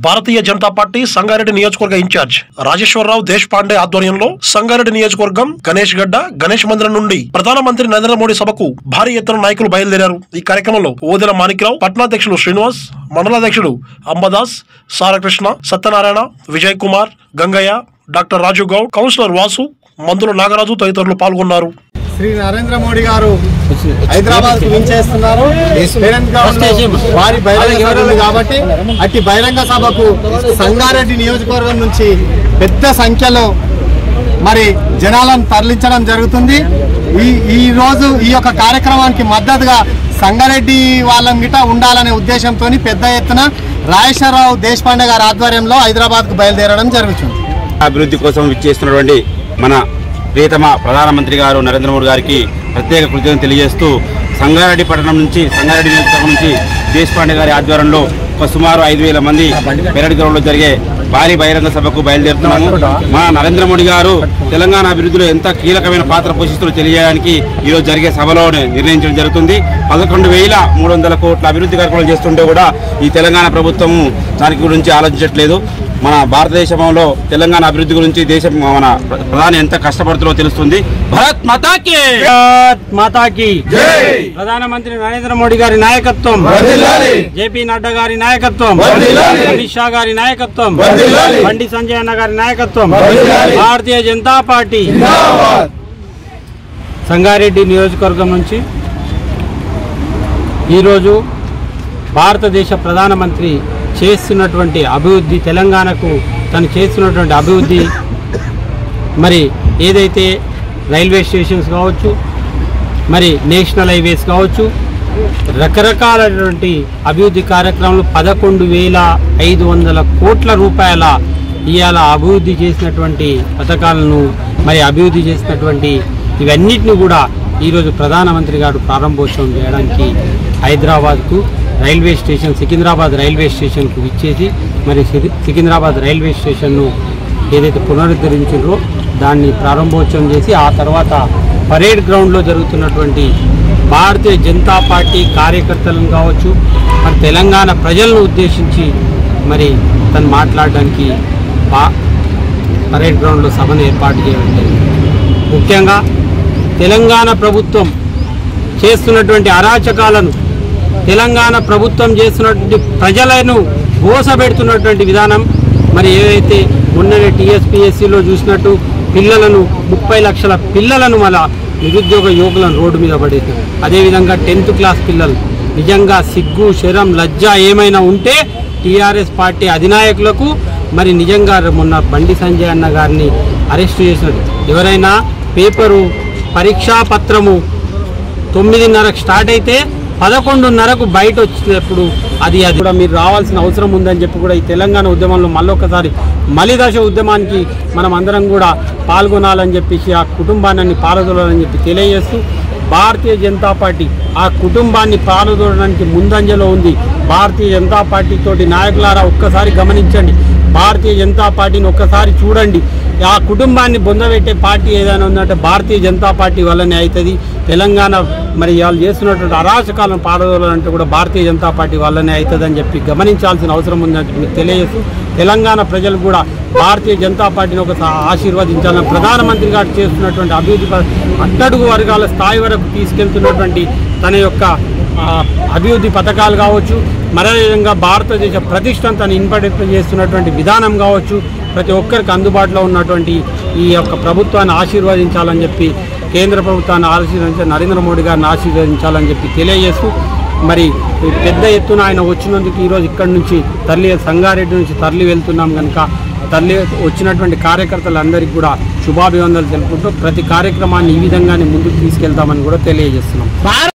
భారతీయ Janata party Sangareddy నియోజకవర్గ incharge Rajeswara Rao దేశ్ పాండే ఆధ్వర్యంలో సంగారెడ్డి నియోజకవర్గం గణేష్ గడ్డ గణేష్ మందిరం నుండి ప్రధానమంత్రి నరేంద్ర మోడీ సభకు భారీ ఎత్తున నాయకులు బయలుదేరారు ఈ కార్యక్రమంలో ఓదెల మాణిక్రావు పట్నాధ్యక్షుడు శ్రీనివాస్ మండలాధ్యక్షుడు అంబదాస్ సారకృష్ణ సత్యనారాయణ విజయ్ కుమార్ గంగయ్య డాక్టర్ రాజు గౌడ్ కౌన్సిలర్ వాసు మందుల నాగరాజు తదితరులు పాల్గొన్నారు శ్రీ నరేంద్ర మోడీ గారు హైదరాబాద్ కు వించేస్తున్నారు పేరెంట్ గ్రౌండ్ లో వారి బహిరంగ సభ ఉంది కాబట్టి అట్టి బహిరంగ సభకు సంగారెడ్డి నియోజకవర్గం నుంచి పెద్ద సంఖ్యలో మరి జనాలను తరలించడం జరుగుతుంది ఈ ఈ రోజు ఈ యొక్క కార్యక్రమానికి మద్దతుగా సంగారెడ్డి వాళ్ళం గిట ఉండాలనే ఉద్దేశంతో పెద్ద ఎత్తున రాజేశ్వరరావు దేశపాండే గారి ఆధ్వర్యంలో హైదరాబాద్ కు బయలుదేరడం జరుగుతుంది అభివృద్ధి కోసం ఇచ్చేస్తున్నటువంటి మన ప్రియతమ ప్రధానమంత్రి గారు నరేంద్ర మోడీ గారికి ప్రత్యేక కృతజ్ఞతలు తెలియజేస్తూ సంగారెడ్డి పట్టణం నుంచి సంగారెడ్డి నియోజకవర్గం నుంచి దేశపాండే గారి ఆధ్వర్యంలో ఒక సుమారు ఐదు వేల మంది పెరడి గ్రౌండ్లో జరిగే భారీ బహిరంగ సభకు బయలుదేరుతున్నాము మన నరేంద్ర మోడీ గారు తెలంగాణ అభివృద్ధిలో ఎంత కీలకమైన పాత్ర పోషిస్తున్న తెలియజేయడానికి ఈరోజు జరిగే సభలో నిర్ణయించడం జరుగుతుంది పదకొండు వేల మూడు వందల కోట్ల అభివృద్ధి కార్యక్రమాలు చేస్తుంటే కూడా ఈ తెలంగాణ ప్రభుత్వము దాని గురించి ఆలోచించట్లేదు మన భారతదేశంలో తెలంగాణ అభివృద్ధి గురించి దేశం మన ప్ర- ప్రధాని ఎంత కష్టపడుతుందో తెలుస్తుంది భారత్ మాతాకి భారత్ మాతాకి ప్రధానమంత్రి నరేంద్ర మోడీ గారి నాయకత్వం జేపీ నడ్డా గారి నాయకత్వం అమిత్ షా గారి నాయకత్వం బండి సంజయ్ అన్న గారి నాయకత్వం భారతీయ జనతా పార్టీ సంగారెడ్డి నియోజకవర్గం నుంచి ఈరోజు భారతదేశ ప్రధానమంత్రి చేస్తున్నటువంటి అభివృద్ధి తెలంగాణకు తను చేస్తున్నటువంటి అభివృద్ధి మరి ఏదైతే రైల్వే స్టేషన్స్ కావచ్చు మరి నేషనల్ హైవేస్ కావచ్చు రకరకాలైనటువంటి అభివృద్ధి కార్యక్రమాలు పదకొండు వేల ఐదు వందల కోట్ల రూపాయల ఇవాళ అభివృద్ధి చేసినటువంటి పథకాలను మరి అభివృద్ధి చేసినటువంటి ఇవన్నిటిని కూడా ఈరోజు ప్రధానమంత్రి గారు ప్రారంభోత్సవం చేయడానికి హైదరాబాద్కు రైల్వే స్టేషన్ సికింద్రాబాద్ రైల్వే స్టేషన్కు ఇచ్చేసి మరి సిరి- సికింద్రాబాద్ రైల్వే స్టేషన్ను ఏదైతే పునరుద్ధరించారో దాన్ని ప్రారంభోత్సవం చేసి ఆ తర్వాత పరేడ్ గ్రౌండ్లో జరుగుతున్నటువంటి భారతీయ జనతా పార్టీ కార్యకర్తలను కావచ్చు మరి తెలంగాణ ప్రజలను ఉద్దేశించి మరి తను మాట్లాడడానికి బా పరేడ్ గ్రౌండ్లో సభను ఏర్పాటు చేయడం జరిగింది ముఖ్యంగా తెలంగాణ ప్రభుత్వం చేస్తున్నటువంటి అరాచకాలను తెలంగాణ ప్రభుత్వం చేస్తున్నటువంటి ప్రజలను మోసపెడుతున్నటువంటి విధానం మరి ఏదైతే మొన్ననే టీఎస్పీఎస్సీలో చూసినట్టు పిల్లలను ముప్పై లక్షల పిల్లలను మళ్ళా నిరుద్యోగ యువకులను రోడ్డు మీద పడేశారు అదేవిధంగా టెన్త్ క్లాస్ పిల్లలు నిజంగా సిగ్గు శరం లజ్జ ఏమైనా ఉంటే టీఆర్ఎస్ పార్టీ అధినాయకులకు మరి నిజంగా మొన్న బండి సంజయ్ అన్న గారిని అరెస్ట్ చేసినట్టు ఎవరైనా పేపరు పరీక్షా పత్రము తొమ్మిదిన్నరకు స్టార్ట్ అయితే పదకొండున్నరకు బయట వచ్చినప్పుడు అది అది కూడా మీరు రావాల్సిన అవసరం ఉందని చెప్పి కూడా ఈ తెలంగాణ ఉద్యమంలో మళ్ళొకసారి మలిదశ ఉద్యమానికి మనం అందరం కూడా పాల్గొనాలని చెప్పేసి ఆ కుటుంబాన్ని పాల్గొనాలని చెప్పి తెలియజేస్తూ భారతీయ జనతా పార్టీ ఆ కుటుంబాన్ని పాల్గొనడానికి ముందంజలో ఉంది భారతీయ జనతా పార్టీ తోటి నాయకులారా ఒక్కసారి గమనించండి భారతీయ జనతా పార్టీని ఒక్కసారి చూడండి ఆ కుటుంబాన్ని బొందబెట్టే పార్టీ ఏదైనా ఉందంటే భారతీయ జనతా పార్టీ వల్లనే అవుతుంది తెలంగాణ మరి వాళ్ళు చేస్తున్నటువంటి అరాచకాలను పారదోలాలంటే కూడా భారతీయ జనతా పార్టీ వల్లనే అవుతుందని చెప్పి గమనించాల్సిన అవసరం ఉందని చెప్పి మీకు తెలియజేస్తూ తెలంగాణ ప్రజలు కూడా భారతీయ జనతా పార్టీని ఒకసారి ఆశీర్వదించాలని ప్రధానమంత్రి గారు చేస్తున్నటువంటి అభివృద్ధి ప- అట్టడుగు వర్గాల స్థాయి వరకు తీసుకెళ్తున్నటువంటి తన యొక్క ఆ, అభివృద్ధి పథకాలు కావచ్చు మరో విధంగా భారతదేశ ప్రతిష్టను తను ఇన్పడింప చేస్తున్నటువంటి విధానం కావచ్చు ప్రతి ఒక్కరికి అందుబాటులో ఉన్నటువంటి ఈ యొక్క ప్రభుత్వాన్ని ఆశీర్వదించాలని చెప్పి కేంద్ర ప్రభుత్వాన్ని ఆశీర్వదించాలి నరేంద్ర మోడీ గారిని ఆశీర్వదించాలని చెప్పి తెలియజేస్తూ మరి పెద్ద ఎత్తున ఆయన వచ్చినందుకు ఈరోజు ఇక్కడి నుంచి తరలి సంగారెడ్డి నుంచి తరలి వెళ్తున్నాం కనుక తల్లి వచ్చినటువంటి కార్యకర్తలందరికీ కూడా శుభాభివందనలు తెలుపుకుంటూ ప్రతి కార్యక్రమాన్ని ఈ విధంగానే ముందుకు తీసుకెళ్తామని కూడా తెలియజేస్తున్నాం